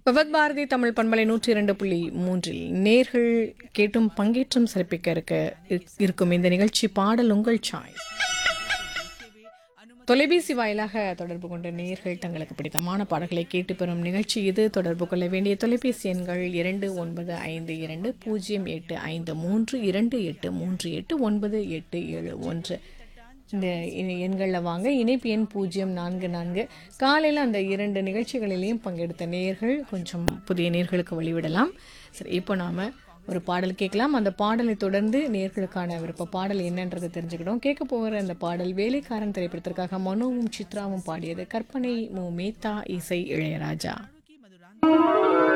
விவத் பாரதி தமிழ் பண்பலை நூற்றி இரண்டு புள்ளி மூன்றில் நேர்கள் கேட்டும் பங்கேற்றும் சிறப்பிக்க இருக்க இருக்கும் இந்த நிகழ்ச்சி பாடல் உங்கள் சாய் தொலைபேசி வாயிலாக தொடர்பு கொண்ட நேர்கள் தங்களுக்கு பிடித்தமான பாடல்களை கேட்டு பெறும் நிகழ்ச்சி இது தொடர்பு கொள்ள வேண்டிய தொலைபேசி எண்கள் இரண்டு ஒன்பது ஐந்து இரண்டு பூஜ்ஜியம் எட்டு ஐந்து மூன்று இரண்டு எட்டு மூன்று எட்டு ஒன்பது எட்டு ஏழு ஒன்று இந்த இ- எண்களில் வாங்க இணைப்பு எண் பூஜ்ஜியம் நான்கு நான்கு காலையில் அந்த இரண்டு நிகழ்ச்சிகளிலையும் பங்கெடுத்த நேர்கள் கொஞ்சம் புதிய நேர்களுக்கு வழிவிடலாம் சரி இப்போ நாம் ஒரு பாடல் கேட்கலாம் அந்த பாடலை தொடர்ந்து நேர்களுக்கான விருப்ப பாடல் என்னன்றதை தெரிஞ்சுக்கிட்டோம் கேட்க போகிற அந்த பாடல் வேலைக்காரன் திரைப்படத்திற்காக மனோவும் சித்ராவும் பாடியது கற்பனை மு மேத்தா இசை இளையராஜா